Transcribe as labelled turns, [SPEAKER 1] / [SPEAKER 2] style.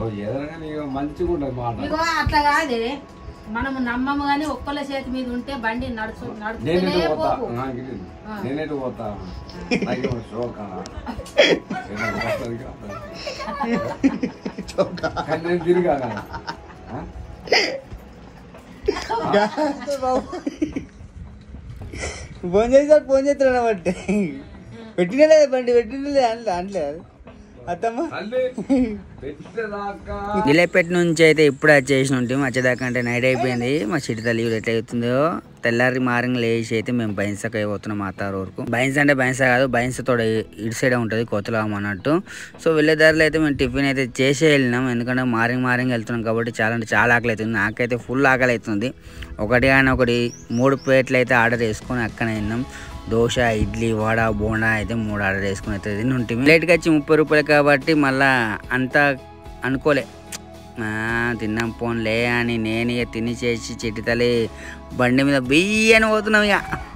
[SPEAKER 1] ఏదైనా కానీ ఇక మంచిగా ఉంటుంది మాట
[SPEAKER 2] ఇగో అట్లా కాదే మనము నమ్మము కానీ ఒక్కళ్ళ చేతి మీద ఉంటే బండి నడుచు
[SPEAKER 1] నేనెటు
[SPEAKER 2] నడుపుతూనే
[SPEAKER 1] పోతా
[SPEAKER 2] పోకు
[SPEAKER 1] నాకు ఇది. నేనెటు పోతా నాకేమో షోక్ కానీ నేను తిరిగా కదా ఆ?
[SPEAKER 3] ఫోన్ చేసి ఫోన్ చేస్తున్నాడు బట్టి పెట్టినలే బండి పెట్టినలే అంట్లే అంట్లే అత్తమ్మ
[SPEAKER 1] తల్లి పెట్టేదాకా
[SPEAKER 3] నిలయపేట నుంచి అయితే ఇప్పుడు వచ్చేసిన ఉంటాం వచ్చేదాకా అంటే నైట్ అయిపోయింది మా చిటి తల్లి ఎట్లా అవుతుందో తెల్లారి మార్నింగ్ లేచి అయితే మేము బైన్సకి అయిపోతున్నాం మా అత్తారు వరకు బైన్స్ అంటే బైన్స్ కాదు బైన్స్ తోడ ఇటు సైడ్ ఉంటుంది కోతలాగం అన్నట్టు సో వెళ్ళే దారిలో అయితే మేము టిఫిన్ అయితే చేసే వెళ్ళినాం ఎందుకంటే మార్నింగ్ మార్నింగ్ వెళ్తున్నాం కాబట్టి చాలా అంటే చాలా ఆకలి అవుతుంది నాకైతే ఫుల్ ఆకలి అవుతుంది ఒకటి కానీ ఒకటి మూడు ప్లేట్లు అయితే ఆర్డర్ చేసుకొని అక్కనే తిన్నాం దోశ ఇడ్లీ వడ బోండా అయితే మూడు ఆర్డర్ చేసుకుని అయితే తిని ఉంటుంది ప్లేట్కి వచ్చి ముప్పై రూపాయలు కాబట్టి మళ్ళా అంతా అనుకోలే ఆ, తిన్నాం పోన్లే అని నేను ఇక తిని చేసి చెట్టు తల్లి బండి మీద బియ్యని పోతున్నాం ఇక